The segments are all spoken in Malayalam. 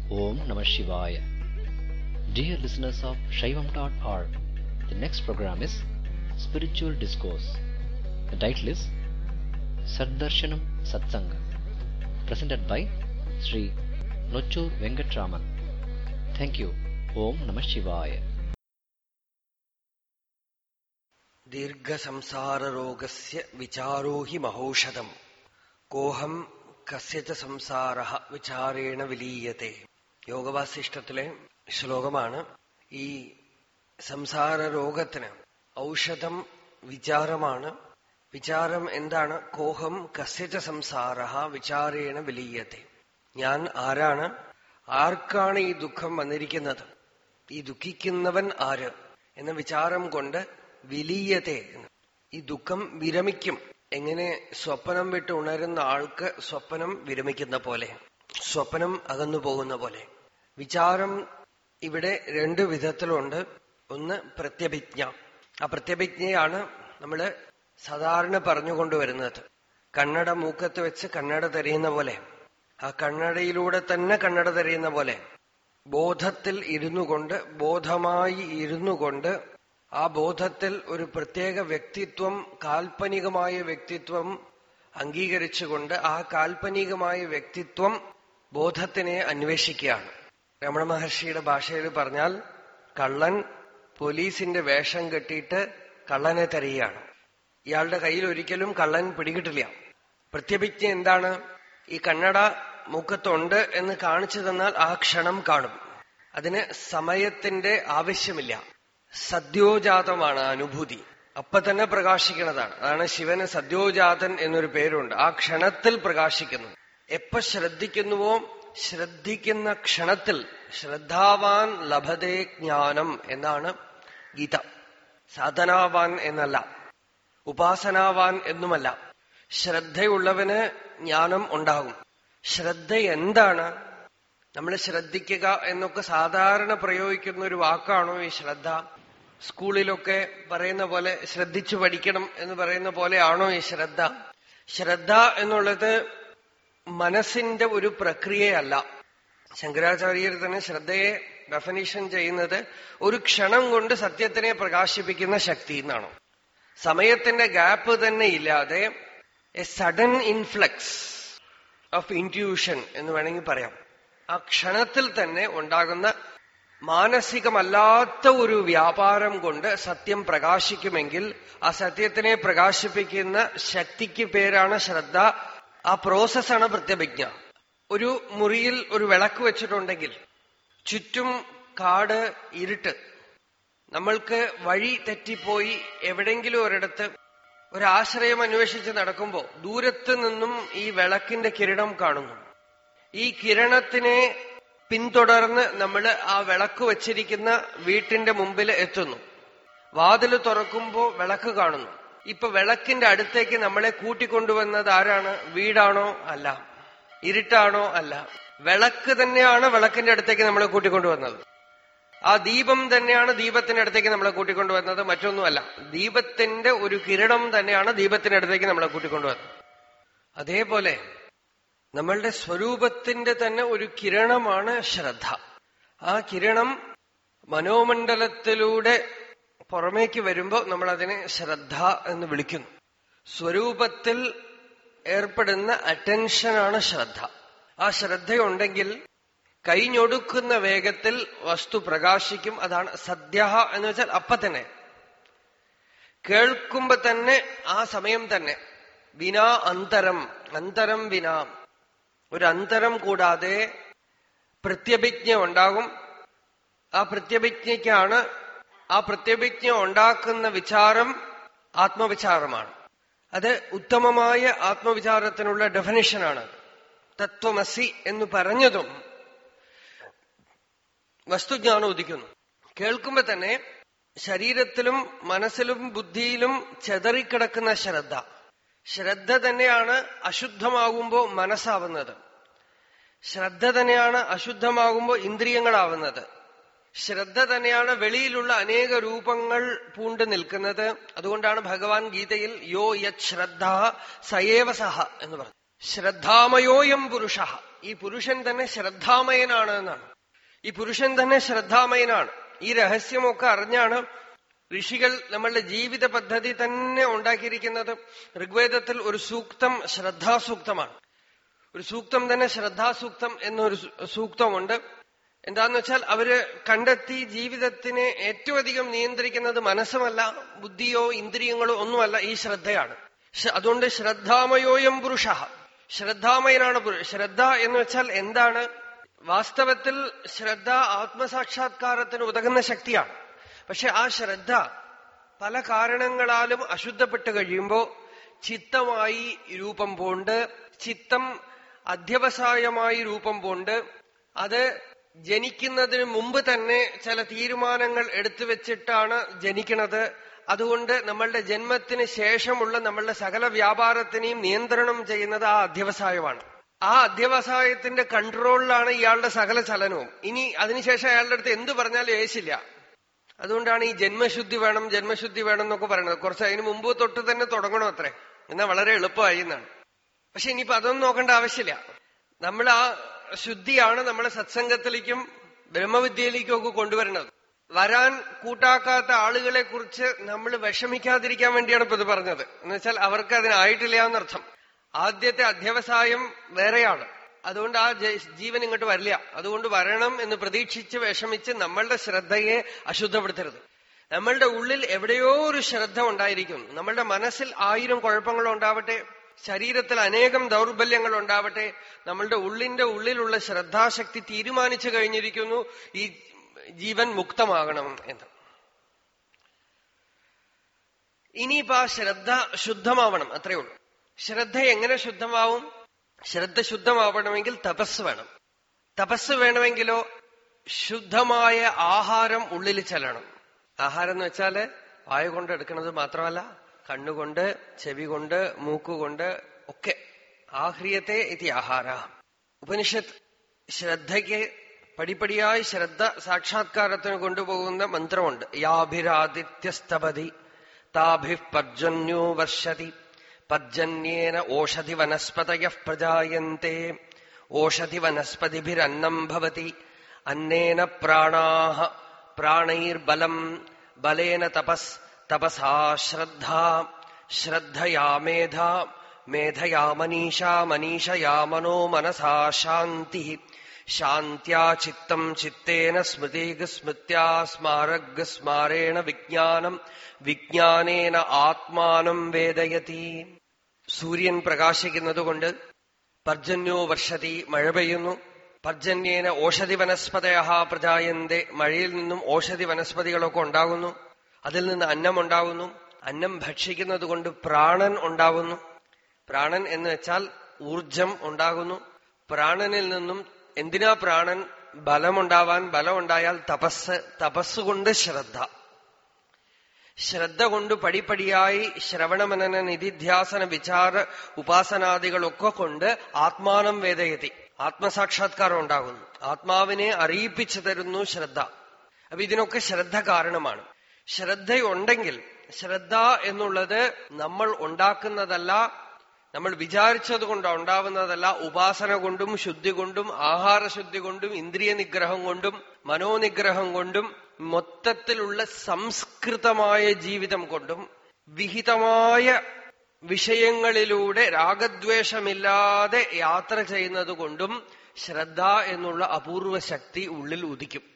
Om Namah Shivaya. Dear listeners of Shaivam.org, the next program is Spiritual Discourse. The title is Saddarshanam Satsanga, presented by Sri Nochur Venkatraman. Thank you. Om Namah Shivaya. ദീർഘസംസാരരോഗസ്യ വിചാരോ ഹി മഹൌഷധം കോഹം കസ്യച സംസാര വിചാരേണ വിലീയത്തെ യോഗവാസിഷ്ടത്തിലെ ശ്ലോകമാണ് ഈ സംസാര രോഗത്തിന് ഔഷധം വിചാരമാണ് വിചാരം എന്താണ് കോഹം കസ്യച സംസാര വിചാരേണ വിലീയത്തെ ഞാൻ ആരാണ് ആർക്കാണ് ഈ ദുഃഖം വന്നിരിക്കുന്നത് ഈ ദുഃഖിക്കുന്നവൻ ആര് എന്ന വിചാരം കൊണ്ട് വിലീയത്തെ ഈ ദുഃഖം വിരമിക്കും എങ്ങനെ സ്വപ്നം വിട്ട് ഉണരുന്ന ആൾക്ക് സ്വപ്നം വിരമിക്കുന്ന പോലെ സ്വപ്നം അകന്നു പോകുന്ന പോലെ വിചാരം ഇവിടെ രണ്ട് വിധത്തിലുണ്ട് ഒന്ന് പ്രത്യഭിജ്ഞ ആ പ്രത്യഭിജ്ഞയാണ് നമ്മള് സാധാരണ പറഞ്ഞുകൊണ്ടുവരുന്നത് കണ്ണട മൂക്കത്ത് വെച്ച് കണ്ണട തെരയുന്ന പോലെ ആ കണ്ണടയിലൂടെ തന്നെ കണ്ണട തെരയുന്ന പോലെ ബോധത്തിൽ ഇരുന്നു കൊണ്ട് ബോധമായി ഇരുന്നു കൊണ്ട് ആ ബോധത്തിൽ ഒരു പ്രത്യേക വ്യക്തിത്വം കാൽപ്പനികമായ വ്യക്തിത്വം അംഗീകരിച്ചുകൊണ്ട് ആ കാൽപ്പനികമായ വ്യക്തിത്വം ബോധത്തിനെ അന്വേഷിക്കുകയാണ് രമണ മഹർഷിയുടെ ഭാഷയിൽ പറഞ്ഞാൽ കള്ളൻ പോലീസിന്റെ വേഷം കെട്ടിയിട്ട് കള്ളനെ തെരയുകയാണ് ഇയാളുടെ കയ്യിൽ ഒരിക്കലും കള്ളൻ പിടികിട്ടില്ല പ്രത്യഭിജ്ഞ എന്താണ് ഈ കണ്ണട മൂക്കത്തുണ്ട് എന്ന് കാണിച്ചു തന്നാൽ ആ ക്ഷണം കാണും അതിന് സമയത്തിന്റെ ആവശ്യമില്ല സദ്യോജാതമാണ് അനുഭൂതി അപ്പൊ തന്നെ പ്രകാശിക്കുന്നതാണ് അതാണ് ശിവന് സദ്യോജാതൻ എന്നൊരു പേരുണ്ട് ആ ക്ഷണത്തിൽ പ്രകാശിക്കുന്നു എപ്പോ ശ്രദ്ധിക്കുന്നുവോ ശ്രദ്ധിക്കുന്ന ക്ഷണത്തിൽ ശ്രദ്ധാവാൻ ലഭതേ ജ്ഞാനം എന്നാണ് ഗീത സാധനാവാൻ എന്നല്ല ഉപാസനാവാൻ എന്നുമല്ല ശ്രദ്ധയുള്ളവന് ജ്ഞാനം ഉണ്ടാകും ശ്രദ്ധ എന്താണ് നമ്മൾ ശ്രദ്ധിക്കുക എന്നൊക്കെ സാധാരണ പ്രയോഗിക്കുന്ന ഒരു വാക്കാണോ ഈ ശ്രദ്ധ സ്കൂളിലൊക്കെ പറയുന്ന പോലെ ശ്രദ്ധിച്ചു പഠിക്കണം എന്ന് പറയുന്ന പോലെയാണോ ഈ ശ്രദ്ധ ശ്രദ്ധ എന്നുള്ളത് മനസ്സിന്റെ ഒരു പ്രക്രിയയല്ല ശങ്കരാചാര്യർ തന്നെ ശ്രദ്ധയെ ഡെഫിനിഷൻ ചെയ്യുന്നത് ഒരു ക്ഷണം കൊണ്ട് സത്യത്തിനെ പ്രകാശിപ്പിക്കുന്ന ശക്തി എന്നാണ് സമയത്തിന്റെ ഗ്യാപ്പ് തന്നെ ഇല്ലാതെ a sudden influx of intuition എന്ന് വേണമെങ്കിൽ പറയാം ആ ക്ഷണത്തിൽ തന്നെ ഉണ്ടാകുന്ന മാനസികമല്ലാത്ത ഒരു വ്യാപാരം കൊണ്ട് സത്യം പ്രകാശിക്കുമെങ്കിൽ ആ സത്യത്തിനെ പ്രകാശിപ്പിക്കുന്ന ശക്തിക്ക് പേരാണ് ശ്രദ്ധ ആ പ്രോസസ്സാണ് പ്രത്യഭിജ്ഞ ഒരു മുറിയിൽ ഒരു വിളക്ക് വെച്ചിട്ടുണ്ടെങ്കിൽ ചുറ്റും കാട് ഇരുട്ട് നമ്മൾക്ക് വഴി തെറ്റിപ്പോയി എവിടെങ്കിലും ഒരിടത്ത് ഒരാശ്രയം അന്വേഷിച്ച് നടക്കുമ്പോൾ ദൂരത്ത് നിന്നും ഈ വിളക്കിന്റെ കിരണം കാണുന്നു ഈ കിരണത്തിനെ പിന്തുടർന്ന് നമ്മൾ ആ വിളക്ക് വച്ചിരിക്കുന്ന വീട്ടിന്റെ മുമ്പിൽ എത്തുന്നു വാതില് തുറക്കുമ്പോ വിളക്ക് കാണുന്നു ഇപ്പൊ വിളക്കിന്റെ അടുത്തേക്ക് നമ്മളെ കൂട്ടിക്കൊണ്ടുവന്നത് ആരാണ് വീടാണോ അല്ല ഇരുട്ടാണോ അല്ല വിളക്ക് തന്നെയാണ് വിളക്കിന്റെ അടുത്തേക്ക് നമ്മളെ കൂട്ടിക്കൊണ്ടുവന്നത് ആ ദീപം തന്നെയാണ് ദീപത്തിന്റെ അടുത്തേക്ക് നമ്മളെ കൂട്ടിക്കൊണ്ടുവന്നത് മറ്റൊന്നുമല്ല ദീപത്തിന്റെ ഒരു കിരണം തന്നെയാണ് ദീപത്തിന്റെ അടുത്തേക്ക് നമ്മളെ കൂട്ടിക്കൊണ്ടുവന്നത് അതേപോലെ നമ്മളുടെ സ്വരൂപത്തിന്റെ തന്നെ ഒരു കിരണമാണ് ശ്രദ്ധ ആ കിരണം മനോമണ്ഡലത്തിലൂടെ പുറമേക്ക് വരുമ്പോൾ നമ്മൾ അതിനെ ശ്രദ്ധ എന്ന് വിളിക്കുന്നു സ്വരൂപത്തിൽ ഏർപ്പെടുന്ന അറ്റൻഷനാണ് ശ്രദ്ധ ആ ശ്രദ്ധയുണ്ടെങ്കിൽ കൈഞ്ഞൊടുക്കുന്ന വേഗത്തിൽ വസ്തു പ്രകാശിക്കും അതാണ് സദ്യ എന്ന് വെച്ചാൽ അപ്പ തന്നെ കേൾക്കുമ്പോ തന്നെ ആ സമയം തന്നെ വിനാ അന്തരം അന്തരം വിനാ ഒരു അന്തരം കൂടാതെ പ്രത്യഭിജ്ഞ ഉണ്ടാകും ആ പ്രത്യഭിജ്ഞയ്ക്കാണ് ആ പ്രത്യഭിജ്ഞ ഉണ്ടാക്കുന്ന വിചാരം ആത്മവിചാരമാണ് അത് ഉത്തമമായ ആത്മവിചാരത്തിനുള്ള ഡെഫിനിഷനാണ് തത്വമസി എന്ന് പറഞ്ഞതും വസ്തുജ്ഞാനം ഉദിക്കുന്നു കേൾക്കുമ്പോ തന്നെ ശരീരത്തിലും മനസ്സിലും ബുദ്ധിയിലും ചെതറിക്കിടക്കുന്ന ശ്രദ്ധ ശ്രദ്ധ തന്നെയാണ് അശുദ്ധമാകുമ്പോ മനസ്സാവുന്നത് ശ്രദ്ധ തന്നെയാണ് അശുദ്ധമാകുമ്പോ ഇന്ദ്രിയങ്ങളാവുന്നത് ശ്രദ്ധ തന്നെയാണ് വെളിയിലുള്ള അനേക രൂപങ്ങൾ പൂണ്ട് നിൽക്കുന്നത് അതുകൊണ്ടാണ് ഭഗവാൻ ഗീതയിൽ യോ യത് ശ്രദ്ധ സയേവ സഹ എന്ന് പറഞ്ഞു ശ്രദ്ധാമയോയം പുരുഷ ഈ പുരുഷൻ തന്നെ ശ്രദ്ധാമയനാണ് എന്നാണ് ഈ പുരുഷൻ തന്നെ ശ്രദ്ധാമയനാണ് ഈ രഹസ്യമൊക്കെ അറിഞ്ഞാണ് ഋഷികൾ നമ്മളുടെ ജീവിത പദ്ധതി തന്നെ ഉണ്ടാക്കിയിരിക്കുന്നത് ഋഗ്വേദത്തിൽ ഒരു സൂക്തം ശ്രദ്ധാസൂക്തമാണ് ഒരു സൂക്തം തന്നെ ശ്രദ്ധാസൂക്തം എന്നൊരു സൂ- സൂക്തമുണ്ട് എന്താന്ന് വെച്ചാൽ അവര് കണ്ടെത്തി ജീവിതത്തിനെ ഏറ്റവും അധികം നിയന്ത്രിക്കുന്നത് മനസ്സുമല്ല ബുദ്ധിയോ ഇന്ദ്രിയങ്ങളോ ഒന്നുമല്ല ഈ ശ്രദ്ധയാണ് ശ- അതുകൊണ്ട് ശ്രദ്ധാമയോയം പുരുഷ ശ്രദ്ധാമയനാണ് പുരു- ശ്രദ്ധ എന്ന് വെച്ചാൽ എന്താണ് വാസ്തവത്തിൽ ശ്രദ്ധ ആത്മസാക്ഷാത്കാരത്തിന് ഉതകുന്ന ശക്തിയാണ് പക്ഷെ ആ ശ്രദ്ധ പല കാരണങ്ങളാലും അശുദ്ധപ്പെട്ട് കഴിയുമ്പോ ചിത്തമായി രൂപം പോണ്ട് ചിത്തം അധ്യവസായമായി രൂപം പോണ്ട് അത് ജനിക്കുന്നതിന് മുമ്പ് തന്നെ ചില തീരുമാനങ്ങൾ എടുത്തു വെച്ചിട്ടാണ് ജനിക്കുന്നത് അതുകൊണ്ട് നമ്മളുടെ ജന്മത്തിന് ശേഷമുള്ള നമ്മളുടെ സകല വ്യാപാരത്തിനെയും നിയന്ത്രണം ചെയ്യുന്നത് ആ അധ്യവസായമാണ് ആ അധ്യവസായത്തിന്റെ കൺട്രോളിലാണ് ഇയാളുടെ സകല ചലനവും ഇനി അതിനുശേഷം അയാളുടെ അടുത്ത് എന്ത് പറഞ്ഞാലും ഏശില്ല അതുകൊണ്ടാണ് ഈ ജന്മശുദ്ധി വേണം ജന്മശുദ്ധി വേണം എന്നൊക്കെ പറയുന്നത് കുറച്ച് അതിന് മുമ്പ് തൊട്ട് തന്നെ തുടങ്ങണം അത്രേ എന്നാൽ വളരെ എളുപ്പമായി എന്നാണ് പക്ഷെ ഇനിയിപ്പോ അതൊന്നും നോക്കേണ്ട ആവശ്യമില്ല നമ്മൾ ആ ശുദ്ധിയാണ് നമ്മളെ സത്സംഗത്തിലേക്കും ബ്രഹ്മവിദ്യയിലേക്കും ഒക്കെ കൊണ്ടുവരുന്നത് വരാൻ കൂട്ടാക്കാത്ത ആളുകളെ കുറിച്ച് നമ്മൾ വിഷമിക്കാതിരിക്കാൻ വേണ്ടിയാണ് ഇപ്പൊ ഇത് പറഞ്ഞത് എന്ന് വെച്ചാൽ അവർക്ക് അതിനായിട്ടില്ല എന്നർത്ഥം ആദ്യത്തെ അധ്യവസായം വേറെയാണ് അതുകൊണ്ട് ആ ജ- ജീവൻ ഇങ്ങോട്ട് വരില്ല അതുകൊണ്ട് വരണം എന്ന് പ്രതീക്ഷിച്ച് വിഷമിച്ച് നമ്മളുടെ ശ്രദ്ധയെ അശുദ്ധപ്പെടുത്തരുത് നമ്മളുടെ ഉള്ളിൽ എവിടെയോ ഒരു ശ്രദ്ധ ഉണ്ടായിരിക്കും നമ്മളുടെ മനസ്സിൽ ആയിരം കുഴപ്പങ്ങൾ ഉണ്ടാവട്ടെ ശരീരത്തിൽ അനേകം ദൗർബല്യങ്ങൾ ഉണ്ടാവട്ടെ നമ്മളുടെ ഉള്ളിന്റെ ഉള്ളിലുള്ള ശ്രദ്ധാശക്തി തീരുമാനിച്ചു കഴിഞ്ഞിരിക്കുന്നു ഈ ജീവൻ മുക്തമാകണം എന്ന് ഇനിയിപ്പോ ആ ശ്രദ്ധ ശുദ്ധമാവണം അത്രയേ ഉള്ളൂ ശ്രദ്ധ എങ്ങനെ ശുദ്ധമാവും ശ്രദ്ധ ശുദ്ധമാവണമെങ്കിൽ തപസ് വേണം തപസ് വേണമെങ്കിലോ ശുദ്ധമായ ആഹാരം ഉള്ളിൽ ചെല്ലണം ആഹാരം എന്ന് വെച്ചാല് വായ കൊണ്ട് എടുക്കുന്നത് മാത്രമല്ല കണ്ണുകൊണ്ട് ചെവി കൊണ്ട് മൂക്കുകൊണ്ട് ഒക്കെ ആഹ്രിയത്തെ ഇതി ആഹാര ഉപനിഷത്ത് ശ്രദ്ധയ്ക്ക് പടിപടിയായി ശ്രദ്ധ സാക്ഷാത്കാരത്തിന് കൊണ്ടുപോകുന്ന മന്ത്രമുണ്ട് യാഭിരാദിത്യസ്തപതി താഭി പർജന്യോ വർഷതി പർജന്യേന ഓഷധി വനസ്പതയ പ്രജായന്തെ ഓഷധി വനസ്പതിഭിരന്നം ഭവതി അന്നേന പ്രാണാഹ പ്രാണൈർബലം ബലേന തപസ് തപസാ ശ്രദ്ധ ശ്രദ്ധയാ മേധ മേധയാ മനീഷാ മനീഷയാ മനോ മനസാ ശാന്തി ശാന്ത്യാ ചിത്തം ചിത്തേന സ്മൃതിഗ് സ്മൃത്യാ സ്മാരഗ് സ്മാരേണ വിജ്ഞാനം വിജ്ഞാനേന ആത്മാനം വേദയതി സൂര്യൻ പ്രകാശിക്കുന്നതുകൊണ്ട് പർജന്യോ വർഷതി മഴ പെയ്യുന്നു പർജന്യേന ഓഷധി വനസ്പതയ പ്രജായന്റെ മഴയിൽ നിന്നും ഓഷധി വനസ്പതികളൊക്കെ ഉണ്ടാകുന്നു അതിൽ നിന്ന് അന്നം ഉണ്ടാകുന്നു അന്നം ഭക്ഷിക്കുന്നത് കൊണ്ട് പ്രാണൻ ഉണ്ടാകുന്നു പ്രാണൻ എന്ന് വെച്ചാൽ ഊർജം ഉണ്ടാകുന്നു പ്രാണനിൽ നിന്നും എന്തിനാ പ്രാണൻ ബലമുണ്ടാവാൻ ബലമുണ്ടായാൽ തപസ് തപസ്സുകൊണ്ട് ശ്രദ്ധ ശ്രദ്ധ കൊണ്ട് പടിപടിയായി ശ്രവണമനന നിധിധ്യാസന വിചാര ഉപാസനാദികളൊക്കെ കൊണ്ട് ആത്മാനം വേദയതി ആത്മസാക്ഷാത്കാരം ഉണ്ടാകുന്നു ആത്മാവിനെ അറിയിപ്പിച്ചു തരുന്നു ശ്രദ്ധ അപ്പൊ ഇതിനൊക്കെ ശ്രദ്ധ കാരണമാണ് ശ്രദ്ധയുണ്ടെങ്കിൽ ശ്രദ്ധ എന്നുള്ളത് നമ്മൾ ഉണ്ടാക്കുന്നതല്ല നമ്മൾ വിചാരിച്ചത് കൊണ്ട് ഉണ്ടാവുന്നതല്ല ഉപാസന കൊണ്ടും ശുദ്ധി കൊണ്ടും ആഹാരശുദ്ധി കൊണ്ടും ഇന്ദ്രിയ നിഗ്രഹം കൊണ്ടും മനോനിഗ്രഹം കൊണ്ടും മൊത്തത്തിലുള്ള സംസ്കൃതമായ ജീവിതം കൊണ്ടും വിഹിതമായ വിഷയങ്ങളിലൂടെ രാഗദ്വേഷമില്ലാതെ യാത്ര ചെയ്യുന്നത് കൊണ്ടും ശ്രദ്ധ എന്നുള്ള അപൂർവ ശക്തി ഉള്ളിൽ ഉദിക്കും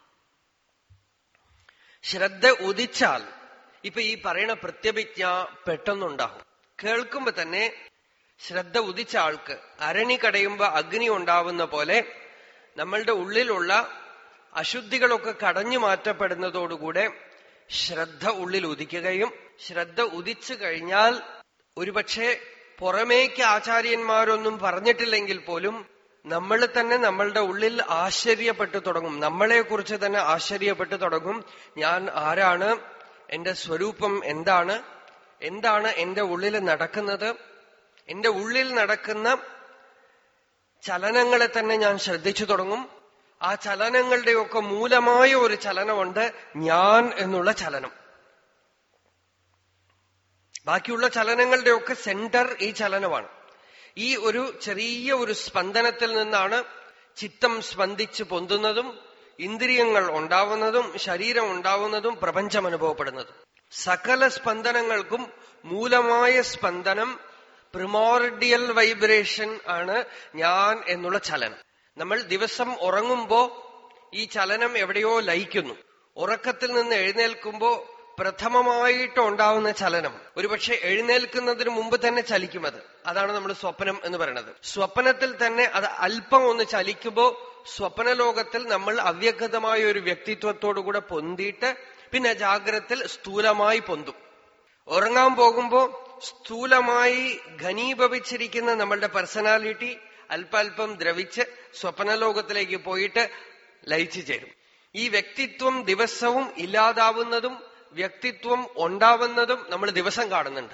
ശ്രദ്ധ ഉദിച്ചാൽ ഇപ്പൊ ഈ പറയുന്ന പ്രത്യഭിജ്ഞ പെട്ടെന്നുണ്ടാകും കേൾക്കുമ്പോ തന്നെ ശ്രദ്ധ ഉദിച്ച ആൾക്ക് അരണി കടയുമ്പോ അഗ്നി ഉണ്ടാവുന്ന പോലെ നമ്മളുടെ ഉള്ളിലുള്ള അശുദ്ധികളൊക്കെ കടഞ്ഞു മാറ്റപ്പെടുന്നതോടുകൂടെ ശ്രദ്ധ ഉള്ളിൽ ഉദിക്കുകയും ശ്രദ്ധ ഉദിച്ചു കഴിഞ്ഞാൽ ഒരുപക്ഷെ പുറമേക്ക് ആചാര്യന്മാരൊന്നും പറഞ്ഞിട്ടില്ലെങ്കിൽ പോലും നമ്മൾ തന്നെ നമ്മളുടെ ഉള്ളിൽ ആശ്ചര്യപ്പെട്ടു തുടങ്ങും നമ്മളെ കുറിച്ച് തന്നെ ആശ്ചര്യപ്പെട്ടു തുടങ്ങും ഞാൻ ആരാണ് എന്റെ സ്വരൂപം എന്താണ് എന്താണ് എന്റെ ഉള്ളിൽ നടക്കുന്നത് എന്റെ ഉള്ളിൽ നടക്കുന്ന ചലനങ്ങളെ തന്നെ ഞാൻ ശ്രദ്ധിച്ചു തുടങ്ങും ആ ചലനങ്ങളുടെയൊക്കെ മൂലമായ ഒരു ചലനമുണ്ട് ഞാൻ എന്നുള്ള ചലനം ബാക്കിയുള്ള ചലനങ്ങളുടെയൊക്കെ സെന്റർ ഈ ചലനമാണ് ഈ ഒരു ചെറിയ ഒരു സ്പന്ദനത്തിൽ നിന്നാണ് ചിത്തം സ്പന്ദിച്ച് പൊന്തുന്നതും ഇന്ദ്രിയങ്ങൾ ഉണ്ടാവുന്നതും ശരീരം ഉണ്ടാവുന്നതും പ്രപഞ്ചം അനുഭവപ്പെടുന്നതും സകല സ്പന്ദനങ്ങൾക്കും മൂലമായ സ്പന്ദനം പ്രിമോർഡിയൽ വൈബ്രേഷൻ ആണ് ഞാൻ എന്നുള്ള ചലനം നമ്മൾ ദിവസം ഉറങ്ങുമ്പോ ഈ ചലനം എവിടെയോ ലയിക്കുന്നു ഉറക്കത്തിൽ നിന്ന് എഴുന്നേൽക്കുമ്പോ പ്രഥമമായിട്ട് ഉണ്ടാവുന്ന ചലനം ഒരുപക്ഷെ എഴുന്നേൽക്കുന്നതിന് മുമ്പ് തന്നെ ചലിക്കും അത് അതാണ് നമ്മൾ സ്വപ്നം എന്ന് പറയുന്നത് സ്വപ്നത്തിൽ തന്നെ അത് അല്പം ഒന്ന് ചലിക്കുമ്പോ സ്വപ്നലോകത്തിൽ നമ്മൾ അവ്യക്തമായ ഒരു വ്യക്തിത്വത്തോടുകൂടെ പൊന്തിയിട്ട് പിന്നെ ജാഗ്രത്തിൽ സ്ഥൂലമായി പൊന്തും ഉറങ്ങാൻ പോകുമ്പോ സ്ഥൂലമായി ഘനീഭവിച്ചിരിക്കുന്ന നമ്മളുടെ പേഴ്സണാലിറ്റി അല്പാൽപം ദ്രവിച്ച് സ്വപ്നലോകത്തിലേക്ക് പോയിട്ട് ലയിച്ചു ചേരും ഈ വ്യക്തിത്വം ദിവസവും ഇല്ലാതാവുന്നതും വ്യക്തിത്വം ഉണ്ടാവുന്നതും നമ്മൾ ദിവസം കാണുന്നുണ്ട്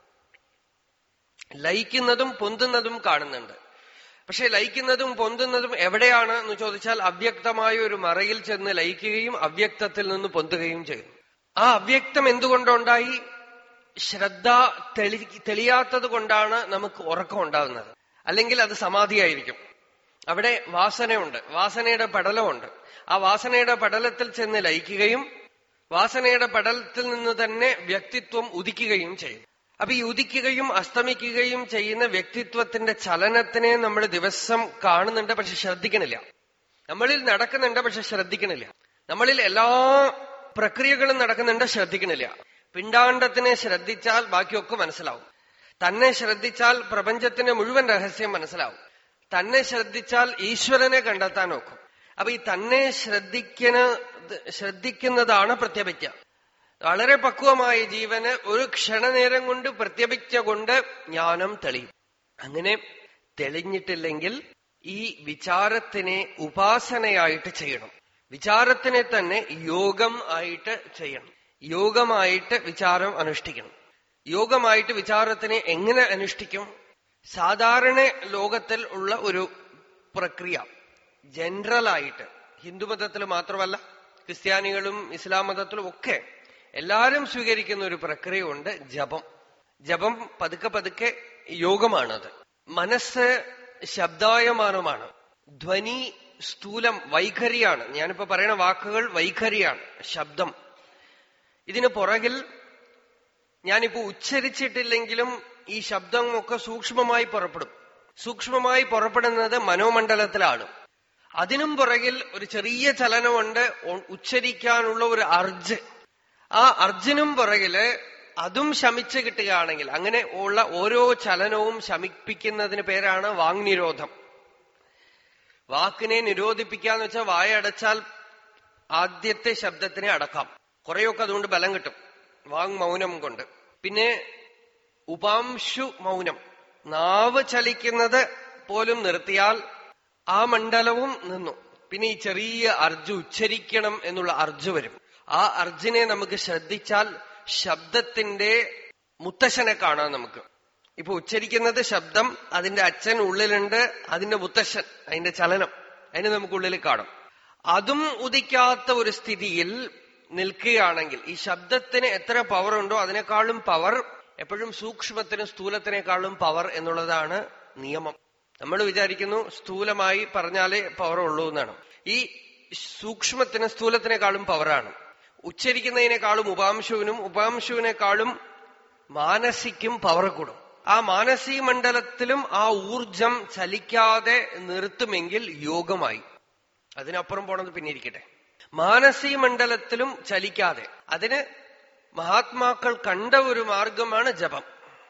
ലയിക്കുന്നതും പൊന്തുന്നതും കാണുന്നുണ്ട് പക്ഷെ ലയിക്കുന്നതും പൊന്തുന്നതും എവിടെയാണ് എന്ന് ചോദിച്ചാൽ അവ്യക്തമായ ഒരു മറയിൽ ചെന്ന് ലയിക്കുകയും അവ്യക്തത്തിൽ നിന്ന് പൊന്തുകയും ചെയ്യുന്നു ആ അവ്യക്തം എന്തുകൊണ്ടുണ്ടായി ശ്രദ്ധ തെളി തെളിയാത്തത് കൊണ്ടാണ് നമുക്ക് ഉറക്കം ഉണ്ടാകുന്നത് അല്ലെങ്കിൽ അത് സമാധിയായിരിക്കും അവിടെ വാസനയുണ്ട് വാസനയുടെ പടലമുണ്ട് ആ വാസനയുടെ പടലത്തിൽ ചെന്ന് ലയിക്കുകയും വാസനയുടെ പടലത്തിൽ നിന്ന് തന്നെ വ്യക്തിത്വം ഉദിക്കുകയും ചെയ്യും അപ്പൊ ഈ ഉദിക്കുകയും അസ്തമിക്കുകയും ചെയ്യുന്ന വ്യക്തിത്വത്തിന്റെ ചലനത്തിനെ നമ്മൾ ദിവസം കാണുന്നുണ്ട് പക്ഷെ ശ്രദ്ധിക്കണില്ല നമ്മളിൽ നടക്കുന്നുണ്ട് പക്ഷെ ശ്രദ്ധിക്കണില്ല നമ്മളിൽ എല്ലാ പ്രക്രിയകളും നടക്കുന്നുണ്ട് ശ്രദ്ധിക്കണില്ല പിണ്ടാണ്ടത്തിനെ ശ്രദ്ധിച്ചാൽ ബാക്കിയൊക്കെ മനസ്സിലാവും തന്നെ ശ്രദ്ധിച്ചാൽ പ്രപഞ്ചത്തിന്റെ മുഴുവൻ രഹസ്യം മനസ്സിലാവും തന്നെ ശ്രദ്ധിച്ചാൽ ഈശ്വരനെ കണ്ടെത്താൻ നോക്കും അപ്പൊ ഈ തന്നെ ശ്രദ്ധിക്കുന്ന ശ്രദ്ധിക്കുന്നതാണ് പ്രത്യഭിജ്ഞ വളരെ പക്വമായ ജീവന് ഒരു ക്ഷണനേരം കൊണ്ട് പ്രത്യഭിജ്ഞ കൊണ്ട് ജ്ഞാനം തെളിയും അങ്ങനെ തെളിഞ്ഞിട്ടില്ലെങ്കിൽ ഈ വിചാരത്തിനെ ഉപാസനയായിട്ട് ചെയ്യണം വിചാരത്തിനെ തന്നെ യോഗം ആയിട്ട് ചെയ്യണം യോഗമായിട്ട് വിചാരം അനുഷ്ഠിക്കണം യോഗമായിട്ട് വിചാരത്തിനെ എങ്ങനെ അനുഷ്ഠിക്കും സാധാരണ ലോകത്തിൽ ഉള്ള ഒരു പ്രക്രിയ ജനറൽ ആയിട്ട് ഹിന്ദുമതത്തിൽ മാത്രമല്ല ക്രിസ്ത്യാനികളും ഇസ്ലാം മതത്തിലും ഒക്കെ എല്ലാവരും സ്വീകരിക്കുന്ന ഒരു പ്രക്രിയ ഉണ്ട് ജപം ജപം പതുക്കെ പതുക്കെ യോഗമാണത് മനസ്സ് ശബ്ദായമാനമാണ് ധ്വനി സ്ഥൂലം വൈഖരിയാണ് ഞാനിപ്പോ പറയുന്ന വാക്കുകൾ വൈഖരിയാണ് ശബ്ദം ഇതിന് പുറകിൽ ഞാനിപ്പോ ഉച്ചരിച്ചിട്ടില്ലെങ്കിലും ഈ ശബ്ദമൊക്കെ സൂക്ഷ്മമായി പുറപ്പെടും സൂക്ഷ്മമായി പുറപ്പെടുന്നത് മനോമണ്ഡലത്തിലാണ് അതിനും പുറകിൽ ഒരു ചെറിയ ചലനമുണ്ട് ഉച്ചരിക്കാനുള്ള ഒരു അർജ് ആ അർജുനും പുറകില് അതും ശമിച്ചു കിട്ടുകയാണെങ്കിൽ അങ്ങനെ ഉള്ള ഓരോ ചലനവും ശമിപ്പിക്കുന്നതിന് പേരാണ് വാങ്നിരോധം വാക്കിനെ നിരോധിപ്പിക്കാന്ന് വെച്ചാൽ വായ അടച്ചാൽ ആദ്യത്തെ ശബ്ദത്തിനെ അടക്കാം കുറെയൊക്കെ അതുകൊണ്ട് ബലം കിട്ടും വാങ് മൗനം കൊണ്ട് പിന്നെ ഉപാംശു മൗനം നാവ് ചലിക്കുന്നത് പോലും നിർത്തിയാൽ ആ മണ്ഡലവും നിന്നു പിന്നെ ഈ ചെറിയ അർജു ഉച്ചരിക്കണം എന്നുള്ള അർജു വരും ആ അർജുനെ നമുക്ക് ശ്രദ്ധിച്ചാൽ ശബ്ദത്തിന്റെ മുത്തശ്ശനെ കാണാം നമുക്ക് ഇപ്പൊ ഉച്ചരിക്കുന്നത് ശബ്ദം അതിന്റെ അച്ഛൻ ഉള്ളിലുണ്ട് അതിന്റെ മുത്തശ്ശൻ അതിന്റെ ചലനം അതിനെ നമുക്ക് ഉള്ളിൽ കാണാം അതും ഉദിക്കാത്ത ഒരു സ്ഥിതിയിൽ നിൽക്കുകയാണെങ്കിൽ ഈ ശബ്ദത്തിന് എത്ര പവർ ഉണ്ടോ അതിനേക്കാളും പവർ എപ്പോഴും സൂക്ഷ്മത്തിനും സ്ഥൂലത്തിനേക്കാളും പവർ എന്നുള്ളതാണ് നിയമം നമ്മൾ വിചാരിക്കുന്നു സ്ഥൂലമായി പറഞ്ഞാലേ പവർ ഉള്ളൂ എന്നാണ് ഈ സൂക്ഷ്മത്തിന് സ്ഥൂലത്തിനേക്കാളും പവറാണ് ഉച്ചരിക്കുന്നതിനേക്കാളും ഉപാംശുവിനും ഉപാംശുവിനേക്കാളും മാനസിക്കും പവർ കൂടും ആ മാനസിക മണ്ഡലത്തിലും ആ ഊർജം ചലിക്കാതെ നിർത്തുമെങ്കിൽ യോഗമായി അതിനപ്പുറം പോണത് പിന്നെ ഇരിക്കട്ടെ മാനസിക മണ്ഡലത്തിലും ചലിക്കാതെ അതിന് മഹാത്മാക്കൾ കണ്ട ഒരു മാർഗമാണ് ജപം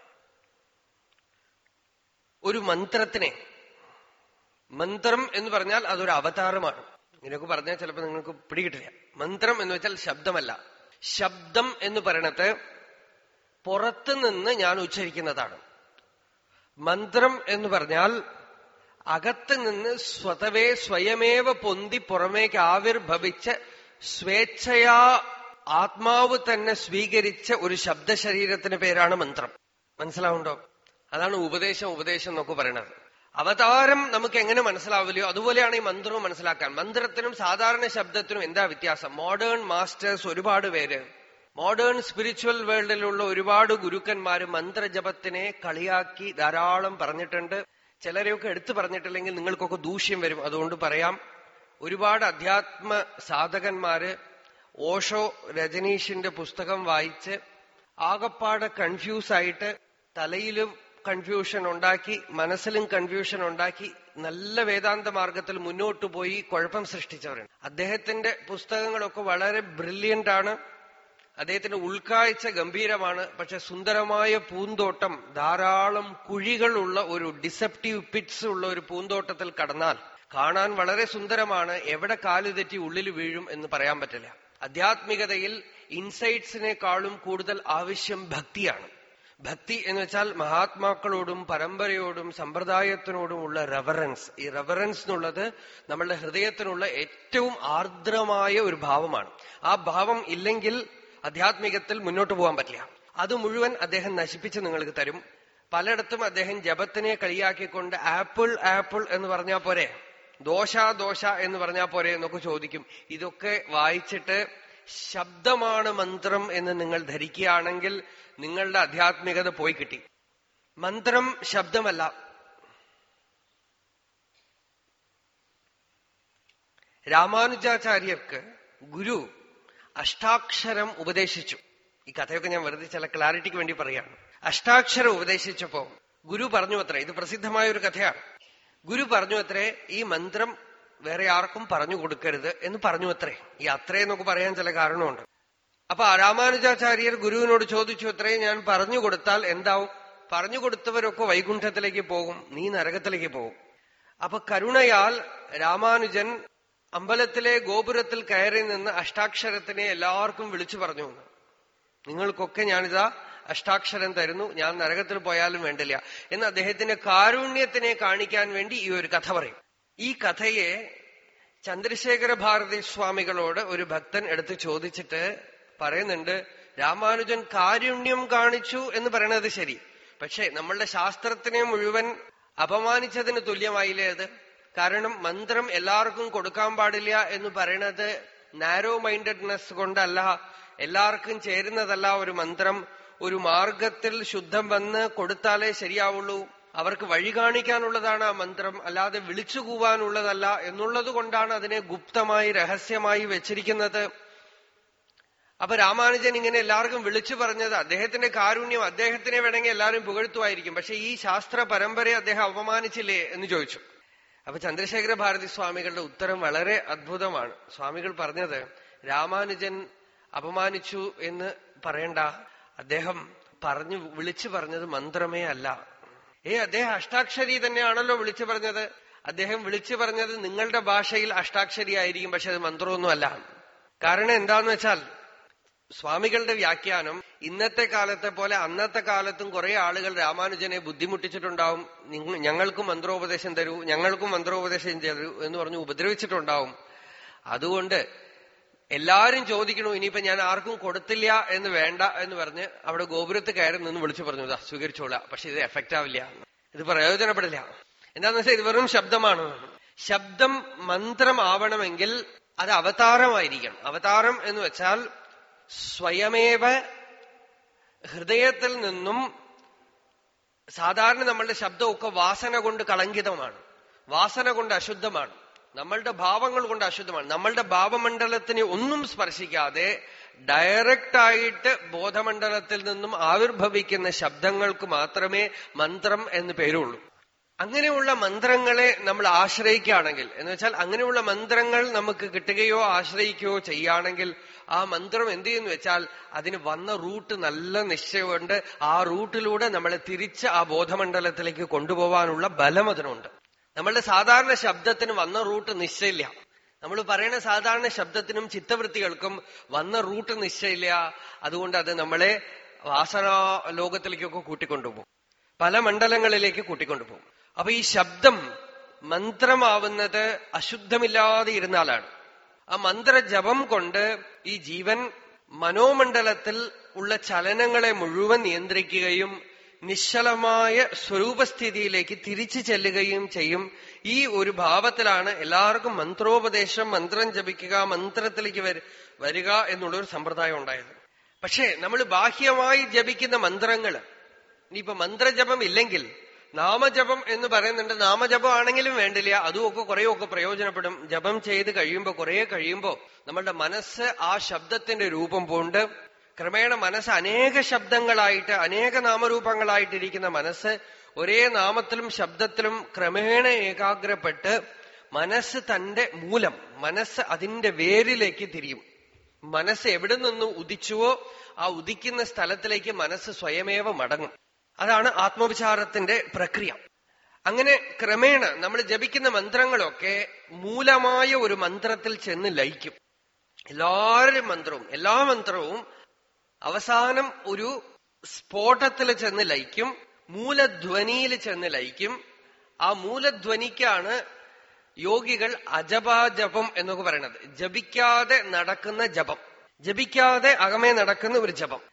ഒരു മന്ത്രത്തിനെ മന്ത്രം എന്ന് പറഞ്ഞാൽ അതൊരു അവതാരമാണ് ഇങ്ങനെയൊക്കെ പറഞ്ഞാൽ ചിലപ്പോൾ നിങ്ങൾക്ക് പിടികിട്ടില്ല മന്ത്രം എന്ന് വെച്ചാൽ ശബ്ദമല്ല ശബ്ദം എന്ന് പറയണത് പുറത്തുനിന്ന് ഞാൻ ഉച്ചരിക്കുന്നതാണ് മന്ത്രം എന്ന് പറഞ്ഞാൽ അകത്ത് നിന്ന് സ്വതവേ സ്വയമേവ പൊന്തി പുറമേക്ക് ആവിർഭവിച്ച് സ്വേച്ഛയാ ആത്മാവ് തന്നെ സ്വീകരിച്ച ഒരു ശബ്ദശരീരത്തിന് പേരാണ് മന്ത്രം മനസ്സിലാവുണ്ടോ അതാണ് ഉപദേശം ഉപദേശം എന്നൊക്കെ പറയണത് അവതാരം നമുക്ക് എങ്ങനെ മനസ്സിലാവില്ലയോ അതുപോലെയാണ് ഈ മന്ത്രവും മനസ്സിലാക്കാൻ മന്ത്രത്തിനും സാധാരണ ശബ്ദത്തിനും എന്താ വ്യത്യാസം മോഡേൺ മാസ്റ്റേഴ്സ് ഒരുപാട് പേര് മോഡേൺ സ്പിരിച്വൽ വേൾഡിലുള്ള ഒരുപാട് ഗുരുക്കന്മാര് മന്ത്രജപത്തിനെ കളിയാക്കി ധാരാളം പറഞ്ഞിട്ടുണ്ട് ചിലരെയൊക്കെ എടുത്തു പറഞ്ഞിട്ടില്ലെങ്കിൽ നിങ്ങൾക്കൊക്കെ ദൂഷ്യം വരും അതുകൊണ്ട് പറയാം ഒരുപാട് അധ്യാത്മ സാധകന്മാര് ഓഷോ രജനീഷിന്റെ പുസ്തകം വായിച്ച് ആകപ്പാടെ കൺഫ്യൂസ് ആയിട്ട് തലയിലും കൺഫ്യൂഷൻ ഉണ്ടാക്കി മനസ്സിലും കൺഫ്യൂഷൻ ഉണ്ടാക്കി നല്ല വേദാന്ത മാർഗത്തിൽ മുന്നോട്ട് പോയി കുഴപ്പം സൃഷ്ടിച്ചവരാണ് അദ്ദേഹത്തിന്റെ പുസ്തകങ്ങളൊക്കെ വളരെ ബ്രില്യന്റ് ആണ് അദ്ദേഹത്തിന്റെ ഉൾക്കാഴ്ച ഗംഭീരമാണ് പക്ഷെ സുന്ദരമായ പൂന്തോട്ടം ധാരാളം കുഴികളുള്ള ഒരു ഡിസെപ്റ്റീവ് പിറ്റ്സ് ഉള്ള ഒരു പൂന്തോട്ടത്തിൽ കടന്നാൽ കാണാൻ വളരെ സുന്ദരമാണ് എവിടെ കാലു തെറ്റി ഉള്ളിൽ വീഴും എന്ന് പറയാൻ പറ്റില്ല ആധ്യാത്മികതയിൽ ഇൻസൈറ്റ്സിനേക്കാളും കൂടുതൽ ആവശ്യം ഭക്തിയാണ് ഭക്തി എന്ന് വെച്ചാൽ മഹാത്മാക്കളോടും പരമ്പരയോടും സമ്പ്രദായത്തിനോടുമുള്ള റെവറൻസ് ഈ റെവറൻസ് എന്നുള്ളത് നമ്മളുടെ ഹൃദയത്തിനുള്ള ഏറ്റവും ആർദ്രമായ ഒരു ഭാവമാണ് ആ ഭാവം ഇല്ലെങ്കിൽ ആധ്യാത്മികത്തിൽ മുന്നോട്ട് പോകാൻ പറ്റില്ല അത് മുഴുവൻ അദ്ദേഹം നശിപ്പിച്ച് നിങ്ങൾക്ക് തരും പലയിടത്തും അദ്ദേഹം ജപത്തിനെ കളിയാക്കിക്കൊണ്ട് ആപ്പിൾ ആപ്പിൾ എന്ന് പറഞ്ഞാൽ പോരെ ദോശ ദോശ എന്ന് പറഞ്ഞാൽ പോരെ എന്നൊക്കെ ചോദിക്കും ഇതൊക്കെ വായിച്ചിട്ട് ശബ്ദമാണ് മന്ത്രം എന്ന് നിങ്ങൾ ധരിക്കുകയാണെങ്കിൽ നിങ്ങളുടെ ആധ്യാത്മികത പോയി കിട്ടി മന്ത്രം ശബ്ദമല്ല രാമാനുജാചാര്യർക്ക് ഗുരു അഷ്ടാക്ഷരം ഉപദേശിച്ചു ഈ കഥയൊക്കെ ഞാൻ വെറുതെ ചില ക്ലാരിറ്റിക്ക് വേണ്ടി പറയാണ് അഷ്ടാക്ഷരം ഉപദേശിച്ചപ്പോ ഗുരു പറഞ്ഞു അത്രേ ഇത് പ്രസിദ്ധമായ ഒരു കഥയാണ് ഗുരു പറഞ്ഞു അത്രേ ഈ മന്ത്രം വേറെ ആർക്കും പറഞ്ഞു കൊടുക്കരുത് എന്ന് പറഞ്ഞു അത്രേ ഈ അത്രേ എന്നൊക്കെ പറയാൻ ചില കാരണമുണ്ട് അപ്പൊ രാമാനുജാചാര്യർ ഗുരുവിനോട് ചോദിച്ചു അത്രേ ഞാൻ പറഞ്ഞു കൊടുത്താൽ എന്താവും പറഞ്ഞു കൊടുത്തവരൊക്കെ വൈകുണ്ഠത്തിലേക്ക് പോകും നീ നരകത്തിലേക്ക് പോകും അപ്പൊ കരുണയാൽ രാമാനുജൻ അമ്പലത്തിലെ ഗോപുരത്തിൽ കയറി നിന്ന് അഷ്ടാക്ഷരത്തിനെ എല്ലാവർക്കും വിളിച്ചു പറഞ്ഞു എന്ന് നിങ്ങൾക്കൊക്കെ ഞാനിതാ അഷ്ടാക്ഷരം തരുന്നു ഞാൻ നരകത്തിൽ പോയാലും വേണ്ടില്ല എന്ന് അദ്ദേഹത്തിന്റെ കാരുണ്യത്തിനെ കാണിക്കാൻ വേണ്ടി ഈ ഒരു കഥ പറയും ഈ കഥയെ ചന്ദ്രശേഖര ഭാരതി സ്വാമികളോട് ഒരു ഭക്തൻ എടുത്ത് ചോദിച്ചിട്ട് പറയുന്നുണ്ട് രാമാനുജൻ കാരുണ്യം കാണിച്ചു എന്ന് പറയണത് ശരി പക്ഷെ നമ്മളുടെ ശാസ്ത്രത്തിനെ മുഴുവൻ അപമാനിച്ചതിന് തുല്യമായില്ലേ അത് കാരണം മന്ത്രം എല്ലാവർക്കും കൊടുക്കാൻ പാടില്ല എന്ന് പറയണത് നാരോ മൈൻഡഡ്നെസ് കൊണ്ടല്ല എല്ലാവർക്കും ചേരുന്നതല്ല ഒരു മന്ത്രം ഒരു മാർഗത്തിൽ ശുദ്ധം വന്ന് കൊടുത്താലേ ശരിയാവുള്ളൂ അവർക്ക് വഴി കാണിക്കാനുള്ളതാണ് ആ മന്ത്രം അല്ലാതെ വിളിച്ചു കൂവാനുള്ളതല്ല എന്നുള്ളത് കൊണ്ടാണ് അതിനെ ഗുപ്തമായി രഹസ്യമായി വെച്ചിരിക്കുന്നത് അപ്പൊ രാമാനുജൻ ഇങ്ങനെ എല്ലാവർക്കും വിളിച്ചു പറഞ്ഞത് അദ്ദേഹത്തിന്റെ കാരുണ്യം അദ്ദേഹത്തിനെ വേണമെങ്കിൽ എല്ലാവരും പുകഴ്ത്തുമായിരിക്കും പക്ഷെ ഈ ശാസ്ത്ര പരമ്പരയെ അദ്ദേഹം അപമാനിച്ചില്ലേ എന്ന് ചോദിച്ചു അപ്പൊ ചന്ദ്രശേഖര ഭാരതി സ്വാമികളുടെ ഉത്തരം വളരെ അദ്ഭുതമാണ് സ്വാമികൾ പറഞ്ഞത് രാമാനുജൻ അപമാനിച്ചു എന്ന് പറയണ്ട അദ്ദേഹം പറഞ്ഞു വിളിച്ചു പറഞ്ഞത് മന്ത്രമേ അല്ല ഏ അദ്ദേഹം അഷ്ടാക്ഷരി തന്നെയാണല്ലോ വിളിച്ചു പറഞ്ഞത് അദ്ദേഹം വിളിച്ചു പറഞ്ഞത് നിങ്ങളുടെ ഭാഷയിൽ അഷ്ടാക്ഷരി ആയിരിക്കും പക്ഷെ അത് മന്ത്രമൊന്നുമല്ല കാരണം എന്താന്ന് വെച്ചാൽ സ്വാമികളുടെ വ്യാഖ്യാനം ഇന്നത്തെ കാലത്തെ പോലെ അന്നത്തെ കാലത്തും കുറെ ആളുകൾ രാമാനുജനെ ബുദ്ധിമുട്ടിച്ചിട്ടുണ്ടാവും നിങ്ങ- ഞങ്ങൾക്കും മന്ത്രോപദേശം തരൂ ഞങ്ങൾക്കും മന്ത്രോപദേശം തരൂ എന്ന് പറഞ്ഞ് ഉപദ്രവിച്ചിട്ടുണ്ടാവും അതുകൊണ്ട് എല്ലാരും ചോദിക്കണു ഇനിയിപ്പോ ഞാൻ ആർക്കും കൊടുത്തില്ല എന്ന് വേണ്ട എന്ന് പറഞ്ഞ് അവിടെ ഗോപുരത്ത് കയറി നിന്ന് വിളിച്ചു പറഞ്ഞു "ദാ, സ്വീകരിച്ചോളാം പക്ഷെ ഇത് എഫക്റ്റ് ആവില്ല ഇത് പ്രയോജനപ്പെടില്ല എന്താന്ന് വെച്ചാൽ ഇത് വെറും ശബ്ദമാണ് ശബ്ദം മന്ത്രം ആവണമെങ്കിൽ അത് അവതാരമായിരിക്കണം അവതാരം എന്ന് വെച്ചാൽ സ്വയമേവ ഹൃദയത്തിൽ നിന്നും സാധാരണ നമ്മളുടെ ശബ്ദമൊക്കെ വാസന കൊണ്ട് കളങ്കിതമാണ് വാസന കൊണ്ട് അശുദ്ധമാണ് നമ്മളുടെ ഭാവങ്ങൾ കൊണ്ട് അശുദ്ധമാണ് നമ്മളുടെ ഭാവമണ്ഡലത്തിനെ ഒന്നും സ്പർശിക്കാതെ ഡയറക്റ്റ് ആയിട്ട് ബോധമണ്ഡലത്തിൽ നിന്നും ആവിർഭവിക്കുന്ന ശബ്ദങ്ങൾക്ക് മാത്രമേ മന്ത്രം എന്ന് പേരുള്ളൂ അങ്ങനെയുള്ള മന്ത്രങ്ങളെ നമ്മൾ ആശ്രയിക്കുകയാണെങ്കിൽ എന്ന് വെച്ചാൽ അങ്ങനെയുള്ള മന്ത്രങ്ങൾ നമുക്ക് കിട്ടുകയോ ആശ്രയിക്കുകയോ ചെയ്യുകയാണെങ്കിൽ ആ മന്ത്രം എന്ത് ചെയ്യുന്നു വെച്ചാൽ അതിന് വന്ന റൂട്ട് നല്ല നിശ്ചയമുണ്ട് ആ റൂട്ടിലൂടെ നമ്മളെ തിരിച്ച് ആ ബോധമണ്ഡലത്തിലേക്ക് കൊണ്ടുപോകാനുള്ള ബലം അതിനുണ്ട് നമ്മളുടെ സാധാരണ ശബ്ദത്തിന് വന്ന റൂട്ട് നിശ്ചയില്ല നമ്മൾ പറയുന്ന സാധാരണ ശബ്ദത്തിനും ചിത്തവൃത്തികൾക്കും വന്ന റൂട്ട് നിശ്ചയില്ല അതുകൊണ്ട് അത് നമ്മളെ വാസനാ ലോകത്തിലേക്കൊക്കെ കൂട്ടിക്കൊണ്ടുപോകും പല മണ്ഡലങ്ങളിലേക്ക് കൂട്ടിക്കൊണ്ടുപോകും അപ്പൊ ഈ ശബ്ദം മന്ത്രമാവുന്നത് അശുദ്ധമില്ലാതെ ഇരുന്നാലാണ് ആ മന്ത്രജപം കൊണ്ട് ഈ ജീവൻ മനോമണ്ഡലത്തിൽ ഉള്ള ചലനങ്ങളെ മുഴുവൻ നിയന്ത്രിക്കുകയും നിശ്ചലമായ സ്വരൂപസ്ഥിതിയിലേക്ക് തിരിച്ചു ചെല്ലുകയും ചെയ്യും ഈ ഒരു ഭാവത്തിലാണ് എല്ലാവർക്കും മന്ത്രോപദേശം മന്ത്രം ജപിക്കുക മന്ത്രത്തിലേക്ക് വര- വരിക എന്നുള്ളൊരു സമ്പ്രദായം ഉണ്ടായത് പക്ഷേ നമ്മൾ ബാഹ്യമായി ജപിക്കുന്ന മന്ത്രങ്ങള് ഇനിയിപ്പോ മന്ത്രജപം ഇല്ലെങ്കിൽ നാമജപം എന്ന് പറയുന്നുണ്ട് നാമജപം ആണെങ്കിലും വേണ്ടില്ല അതുമൊക്കെ കുറെയൊക്കെ പ്രയോജനപ്പെടും ജപം ചെയ്ത് കഴിയുമ്പോ കുറെ കഴിയുമ്പോ നമ്മളുടെ മനസ്സ് ആ ശബ്ദത്തിന്റെ രൂപം പോണ്ട് ക്രമേണ മനസ്സ് അനേക ശബ്ദങ്ങളായിട്ട് അനേക നാമരൂപങ്ങളായിട്ടിരിക്കുന്ന മനസ്സ് ഒരേ നാമത്തിലും ശബ്ദത്തിലും ക്രമേണ ഏകാഗ്രപ്പെട്ട് മനസ്സ് തന്റെ മൂലം മനസ്സ് അതിന്റെ വേരിലേക്ക് തിരിയും മനസ്സ് എവിടെ നിന്ന് ഉദിച്ചുവോ ആ ഉദിക്കുന്ന സ്ഥലത്തിലേക്ക് മനസ്സ് സ്വയമേവ മടങ്ങും അതാണ് ആത്മവിചാരത്തിന്റെ പ്രക്രിയ അങ്ങനെ ക്രമേണ നമ്മൾ ജപിക്കുന്ന മന്ത്രങ്ങളൊക്കെ മൂലമായ ഒരു മന്ത്രത്തിൽ ചെന്ന് ലയിക്കും എല്ലാവരും മന്ത്രവും എല്ലാ മന്ത്രവും അവസാനം ഒരു സ്ഫോടത്തിൽ ചെന്ന് ലയിക്കും മൂലധ്വനിയിൽ ചെന്ന് ലയിക്കും ആ മൂലധ്വനിക്കാണ് യോഗികൾ അജപാജപം എന്നൊക്കെ പറയുന്നത് ജപിക്കാതെ നടക്കുന്ന ജപം ജപിക്കാതെ അകമേ നടക്കുന്ന ഒരു ജപം